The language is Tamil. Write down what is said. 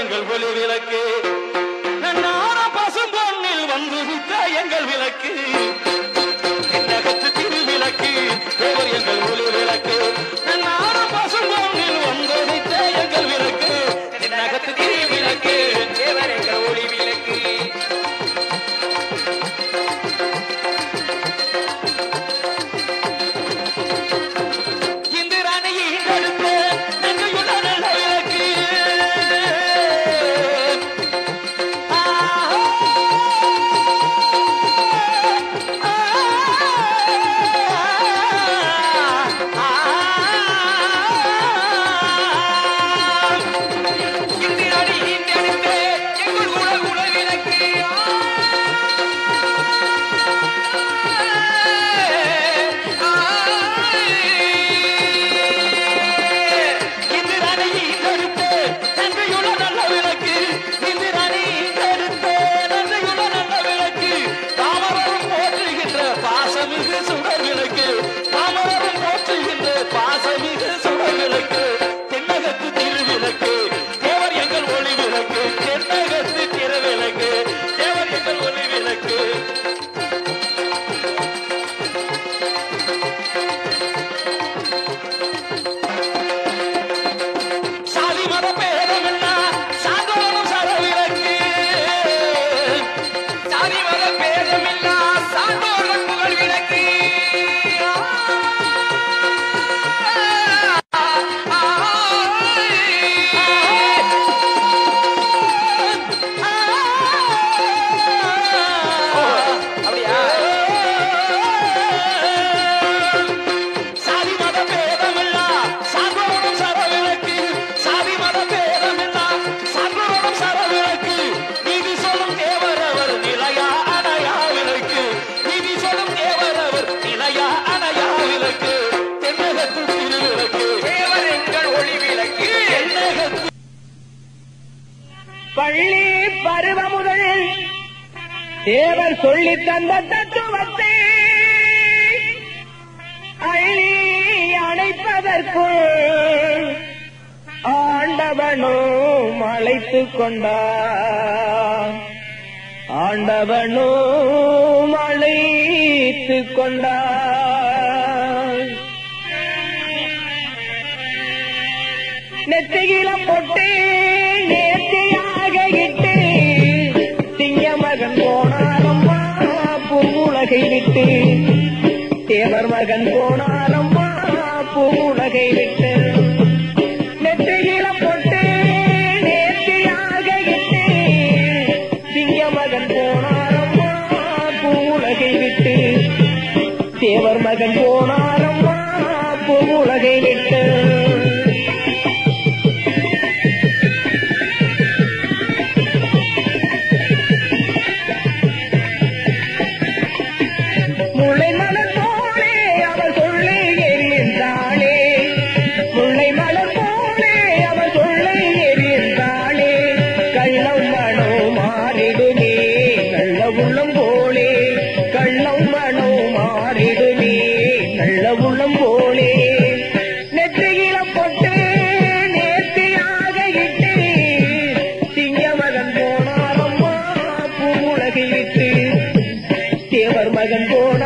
எங்கள் ஒளி விளக்கு நார பசும் பொன்னில் வந்து விட்ட எங்கள் விளக்கு தென்னகத்து திருவிளக்கு தேவர் எங்கள் ஒளி விளக்கு நார பசும் பொன்னில் வந்து விட்ட எங்கள் விளக்கு தென்னகத்து திருவிளக்கு தேவர் எங்கள் ஒளி விளக்கு இந்திராணியை தடுத்து நன்மையுள்ள நல்ல விளக்கு ஆஹா பாசமிகு சுடர் விளக்கு தாமரம் போற்றுகின்ற பாசமிகு சுடர் விளக்கு தென்னகத்து திருவிளக்கு தேவர் எங்கள் ஒளி விளக்கு தென்னகத்து திருவிளக்கு தேவர் எங்கள் ஒளி விளக்கு சாதி மத பேதமில்லா சாந்தோனம் சரவிளக்கு சாதி மத பேதமில்லா சாந்தோனம் புகழ் விளக்கு அப்படியா சாதி மத பேதமில்லா சாந்தோனம் சரவிளக்கு சாதி மத பேதமில்லா சாந்தோனம் சரவிளக்கு நீதி சொல்லும் தேவரவர் நிலையா அணையா விளக்கு நீதி சொல்லும் தேவரவர் நிலையா அணையா விளக்கு தென்னகத்து திருவிளக்கு தேவர் எங்கள் ஒளி விளக்கு தென்னகத்து பள்ளி பருவ முதல் தேவர் சொல்லி தந்த தத்துவத்தை அள்ளி அணைப்பதற்குள் ஆண்டவனும் அழைத்துக் கொண்டான் ஆண்டவனும் அழைத்துக் கொண்டான் நெத்தியில பொட்டு நேர்த்தியாக இட்டு சிங்க மகன் போனாரம்மா பூவுலகை விட்டு தேவர் மகன் போனாரம்மா பூவுலகை விட்டு நெற்றியில பொட்டு நேர்த்தியாக இட்டு சிங்க மகன் போனாரம்மா பூவுலகை விட்டு தேவர் மகன் போனாரம்மா பூவுலகை விட்டு முல்லை மலர் போலே அவர் சொல்லை எறிந்தாளே முல்லை மலர் போலே அவர் சொல்லை எறிந்தாளே கள்ளம் மனோ மாறிடுமே நல்ல உள்ளம் போலே கள்ளம் மனோ மாறிடுமே நல்ல உள்ளம் போலே நெற்றியில பொட்டு நேர்த்தியாக இட்டு சிங்க மகன் போனாரம்மா பூவுலகை விட்டு தேவர் மகன் போன